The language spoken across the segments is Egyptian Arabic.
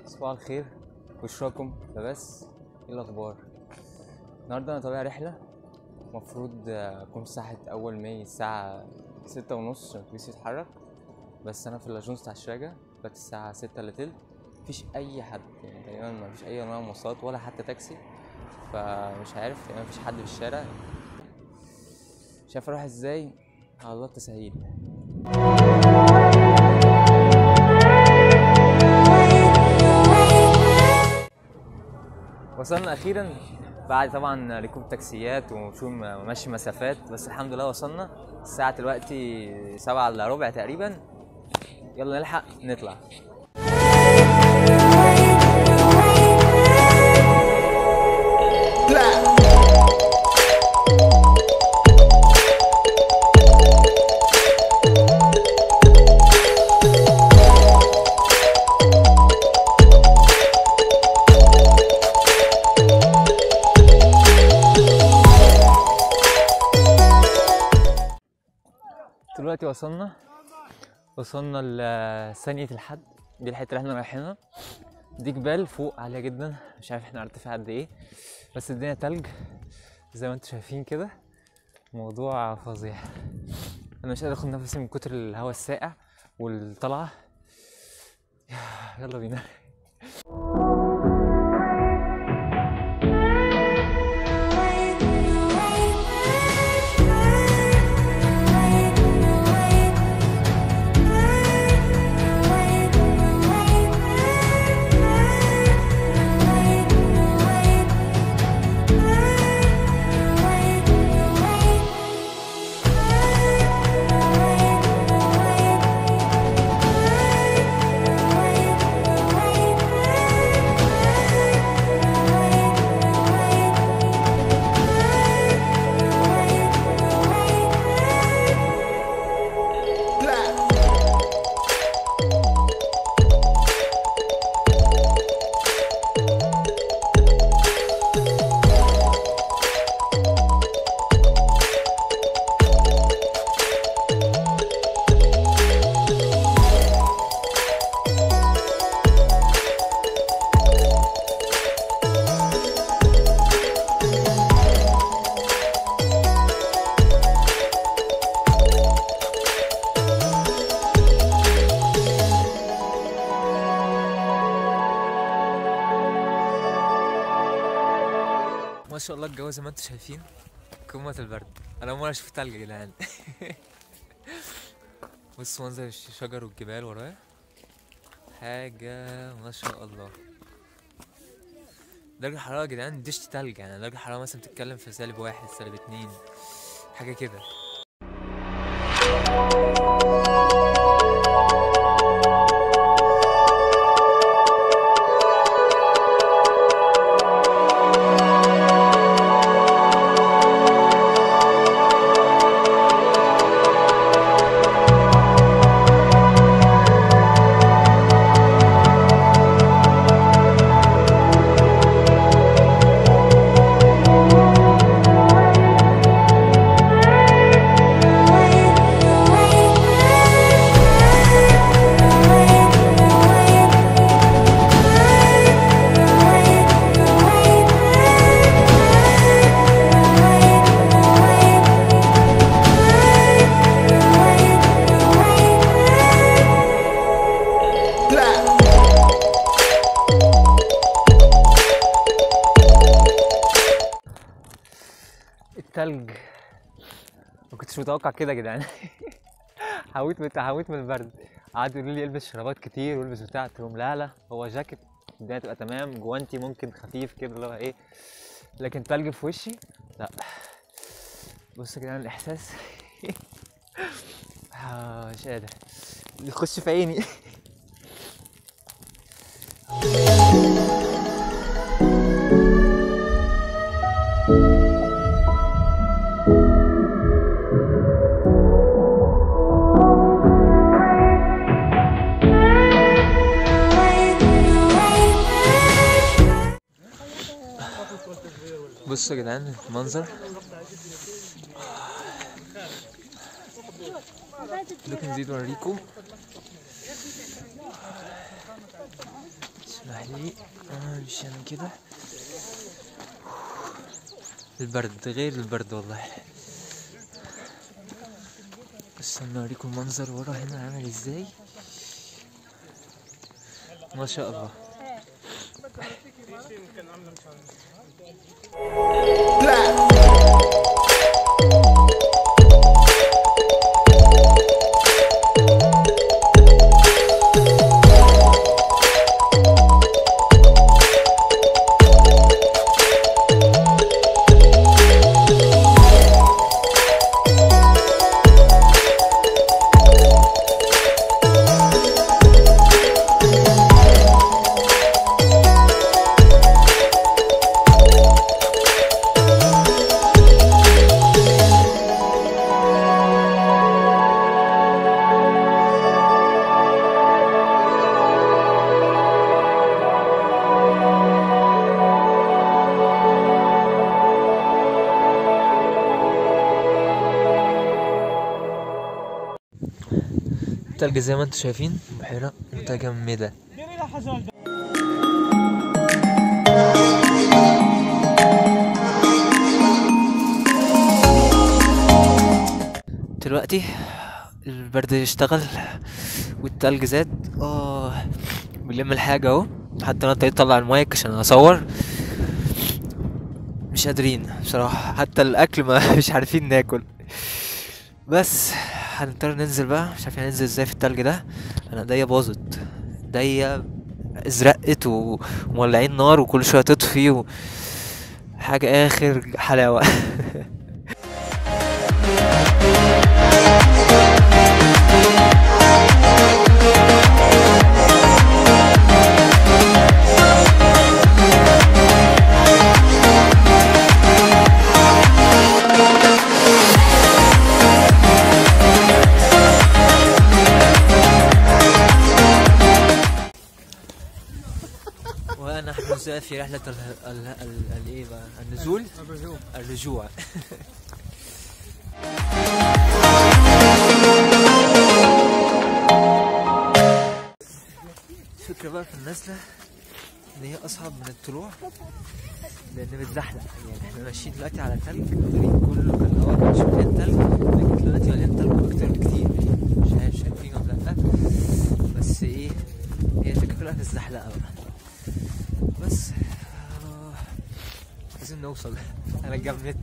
صباح الخير بشراكم فبس ايه الاخبار النهارده انا طالع رحله المفروض اكون صحة اول ماي الساعه ستة ونص عشان الاتوبيس يتحرك بس انا في اللاجونس بتاع الشراجة دلوقتي الساعه ستة الا تلت مفيش اي حد يعني تقريبا مفيش اي انواع مواصلات ولا حتى تاكسي فمش عارف تقريبا مفيش حد في الشارع مش عارف اروح ازاي على الله التسهيل وصلنا اخيرا بعد طبعا ركوب تاكسيات وشو مشي مسافات بس الحمد لله وصلنا الساعة دلوقتي سبعة الا ربع تقريبا يلا نلحق نطلع دلوقتي وصلنا وصلنا لثانية الحد دي الحتة اللي احنا رايحينها دي جبال فوق عالية جدا مش عارف احنا على ارتفاع قد ايه بس الدنيا تلج زي ما انتم شايفين كده موضوع فظيع انا مش قادر اخد نفسي من كتر الهواء الساقع والطلعة يلا بينا ما شاء الله الجو زي ما انتم شايفين قمة البرد انا اول مرة اشوف تلج يا جدعان بصوا منظر الشجر والجبال ورايا حاجة ما شاء الله درجة الحرارة يا جدعان دشت تلج يعني درجة الحرارة مثلا بتتكلم في سالب واحد سالب اتنين حاجة كده التلج ما كنتش متوقع كده يا جدعان حاويت من حاويت من البرد قعدوا يقولوا لي البس شرابات كتير والبس بتاع قلت لهم لا لا هو جاكيت الدنيا تبقى تمام جوانتي ممكن خفيف كده اللي هو ايه لكن تلج في وشي لا بصوا يا جدعان الاحساس آه، مش قادر يخش في عيني بصوا يا جدعان المنظر ممكن نزيد اوريكم لي امشي انا كده البرد غير البرد والله استنى اوريكم المنظر ورا هنا عامل ازاي ما شاء الله التلج زي ما انتم شايفين بحيرة متجمدة دلوقتي البرد اشتغل والتلج زاد اه بنلم الحاجة اهو حتى انا ابتديت اطلع المايك عشان اصور مش قادرين بصراحة حتى الاكل ما مش عارفين ناكل بس هنضطر ننزل بقى مش عارفين هننزل ازاي في التلج ده انا ايديا باظت ايديا ازرقت و- ومولعين نار وكل شويه تطفي و... حاجه اخر حلاوه ونحن ذا في رحلة ال... ال... ال... الايه بقى النزول الرجوع الفكرة بقى في النزلة ان هي اصعب من الطلوع لان بتزحلق يعني احنا ماشيين دلوقتي على تلج الطريق كله كان الاول كان مليان تلج لكن دلوقتي مليان تلج اكتر بكتير مش عارف شايفين ولا لا بس ايه هي الفكرة كلها في الزحلقة بقى بس آه، عايزين نوصل انا اتجمدت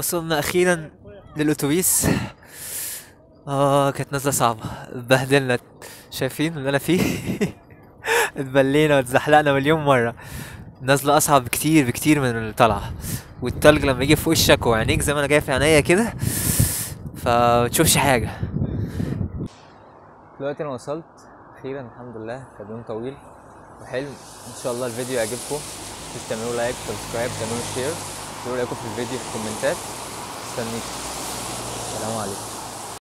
وصلنا اخيرا للاتوبيس اه كانت نازله صعبه اتبهدلنا شايفين اللي انا فيه اتبلينا واتزحلقنا مليون مره نازله اصعب بكتير بكتير من الطلعه والتلج لما يجي في وشك وعينيك زي ما انا جاي في عينيا كده فمتشوفش حاجه دلوقتي انا وصلت اخيرا الحمد لله كان يوم طويل وحلو ان شاء الله الفيديو يعجبكم مش تعملوا لايك سبسكرايب تعملوا شير تقولوا رايكم في الفيديو في الكومنتات استنيكم السلام عليكم